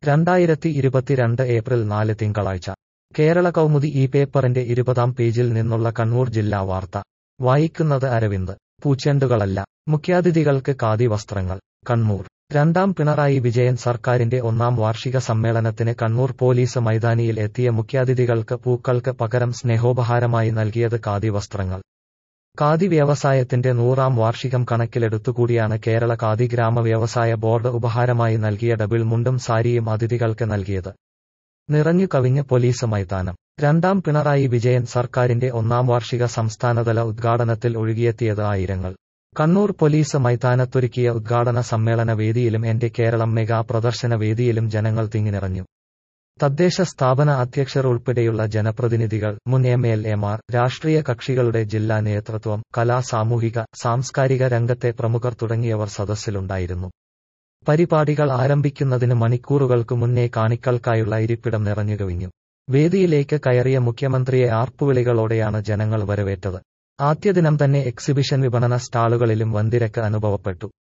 രണ്ടായിരത്തി ഇരുപത്തിരണ്ട് ഏപ്രിൽ നാല് തിങ്കളാഴ്ച കേരള കൗമുദി ഈ പേപ്പറിന്റെ ഇരുപതാം പേജിൽ നിന്നുള്ള കണ്ണൂർ ജില്ലാ വാർത്ത വായിക്കുന്നത് അരവിന്ദ് പൂച്ചെണ്ടുകളല്ല മുഖ്യാതിഥികൾക്ക് ഖാദി വസ്ത്രങ്ങൾ കണ്ണൂർ രണ്ടാം പിണറായി വിജയൻ സർക്കാരിന്റെ ഒന്നാം വാർഷിക സമ്മേളനത്തിന് കണ്ണൂർ പോലീസ് മൈതാനിയിൽ എത്തിയ മുഖ്യാതിഥികൾക്ക് പൂക്കൾക്ക് പകരം സ്നേഹോപഹാരമായി നൽകിയത് ഖാദി വസ്ത്രങ്ങൾ ഖാദി വ്യവസായത്തിന്റെ നൂറാം വാർഷികം കണക്കിലെടുത്തുകൂടിയാണ് കേരള ഖാദി ഗ്രാമ വ്യവസായ ബോർഡ് ഉപഹാരമായി നൽകിയ ഡബിൾ മുണ്ടും സാരിയും അതിഥികൾക്ക് നൽകിയത് നിറഞ്ഞു കവിഞ്ഞ് പോലീസ് മൈതാനം രണ്ടാം പിണറായി വിജയൻ സർക്കാരിന്റെ ഒന്നാം വാർഷിക സംസ്ഥാനതല ഉദ്ഘാടനത്തിൽ ഒഴുകിയെത്തിയത് ആയിരങ്ങൾ കണ്ണൂർ പോലീസ് മൈതാനത്തൊരുക്കിയ ഉദ്ഘാടന സമ്മേളന വേദിയിലും എന്റെ കേരളം മെഗാ പ്രദർശന വേദിയിലും ജനങ്ങൾ തിങ്ങിനിറഞ്ഞു തദ്ദേശ സ്ഥാപന അധ്യക്ഷർ ഉൾപ്പെടെയുള്ള ജനപ്രതിനിധികൾ മുൻ എം എൽ എമാർ രാഷ്ട്രീയ കക്ഷികളുടെ ജില്ലാ നേതൃത്വം കലാ സാമൂഹിക സാംസ്കാരിക രംഗത്തെ പ്രമുഖർ തുടങ്ങിയവർ സദസ്സിലുണ്ടായിരുന്നു പരിപാടികൾ ആരംഭിക്കുന്നതിന് മണിക്കൂറുകൾക്ക് മുന്നേ കാണിക്കൾക്കായുള്ള ഇരിപ്പിടം നിറഞ്ഞുകവിഞ്ഞു വേദിയിലേക്ക് കയറിയ മുഖ്യമന്ത്രിയെ ആർപ്പുവിളികളോടെയാണ് ജനങ്ങൾ വരവേറ്റത് ആദ്യദിനം തന്നെ എക്സിബിഷൻ വിപണന സ്റ്റാളുകളിലും വൻതിരക്ക് അനുഭവപ്പെട്ടു